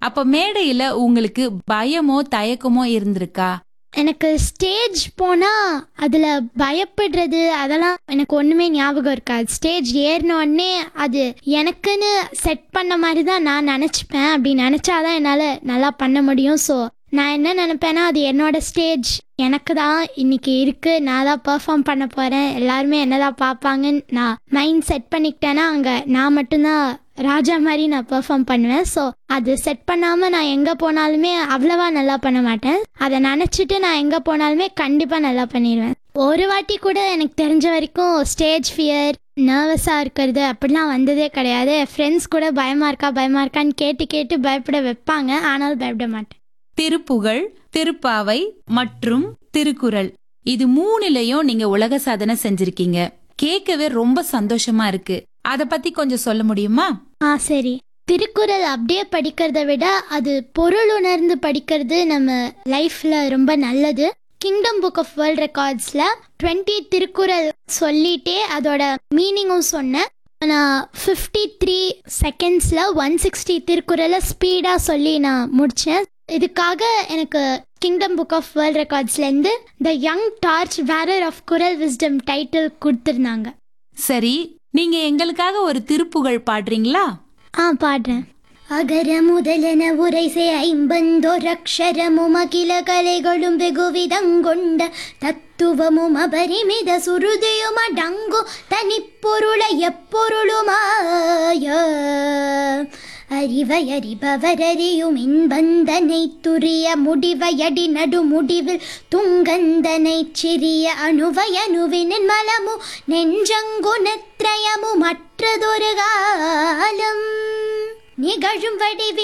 அப்ப மேடையில உங்களுக்கு பயமோ தயக்கமோ இருந்திருக்கா எனக்கு ஸ்டேஜ் போனால் அதில் பயப்படுறது அதெல்லாம் எனக்கு ஒன்றுமே ஞாபகம் இருக்காது ஸ்டேஜ் ஏறின உடனே அது எனக்குன்னு செட் பண்ண மாதிரி தான் நான் நினச்சிப்பேன் அப்படி நினச்சாதான் என்னால் நல்லா பண்ண முடியும் ஸோ நான் என்ன நினைப்பேன்னா அது என்னோட ஸ்டேஜ் எனக்கு தான் இன்னைக்கு இருக்கு நான் தான் பெர்ஃபார்ம் பண்ண போகிறேன் எல்லாருமே என்ன தான் பார்ப்பாங்கன்னு நான் மைண்ட் செட் பண்ணிக்கிட்டேன்னா அங்கே நான் மட்டும்தான் ராஜா மாதிரி நான் பெர்ஃபார்ம் பண்ணுவேன் ஸோ அது செட் பண்ணாமல் நான் எங்கே போனாலுமே அவ்வளவா நல்லா பண்ண மாட்டேன் அதை நினச்சிட்டு நான் எங்கே போனாலுமே கண்டிப்பாக நல்லா பண்ணிடுவேன் ஒரு வாட்டி கூட எனக்கு தெரிஞ்ச வரைக்கும் ஸ்டேஜ் ஃபியர் நர்வஸாக இருக்கிறது அப்படிலாம் வந்ததே கிடையாது என் ஃப்ரெண்ட்ஸ் கூட பயமாக இருக்கா பயமாக இருக்கான்னு கேட்டு கேட்டு பயப்பட வைப்பாங்க ஆனாலும் பயப்பட மாட்டேன் திருப்புகழ் திருப்பாவை மற்றும் திருக்குறள் இது மூணுலயும் நீங்க உலக சாதனை செஞ்சிருக்கீங்க கேட்கவே ரொம்ப சந்தோஷமா இருக்கு அத பத்தி கொஞ்சம் சொல்ல முடியுமா ஆ சரி திருக்குறள் அப்படியே படிக்கிறத விட அது பொருள் உணர்ந்து படிக்கிறது நம்ம லைஃப்ல ரொம்ப நல்லது கிங்டம் புக் ஆஃப் வேர்ல்ட் ரெக்கார்ட்ஸில் டுவெண்ட்டி திருக்குறள் சொல்லிட்டே அதோட மீனிங்கும் சொன்னேன் நான் ஃபிஃப்டி த்ரீ செகண்ட்ஸில் ஒன் சிக்ஸ்டி திருக்குறளை ஸ்பீடாக சொல்லி நான் முடித்தேன் இதுக்காக எனக்கு கிங்டம் புக் ஆஃப் வேர்ல்ட் ரெக்கார்ட்ஸ்லேருந்து the young torch bearer of Kural wisdom title கொடுத்துருந்தாங்க சரி நீங்க எங்களுக்காக ஒரு திருப்புகழ் பாடுறீங்களா ஆ பாடுறேன் அகர முதலென உரைசே ஐம்பந்தொரக்ஷரமும் அகில கலைகளும் வெகுவிதங்கொண்ட தத்துவமும் அபரிமித சுருதியும் அடங்கு தனிப்பொருள எப்பொருளுமாய அறிவையறிபவரறியும் இன்பந்தனை துரிய முடிவையடி நடு முடிவில் துங்கந்தனை சிறிய அணுவையணுவினின் மலமு நெஞ்சங்கு நெத்திரயமு மற்றதொரு காலம் நிகழும் வடிவில்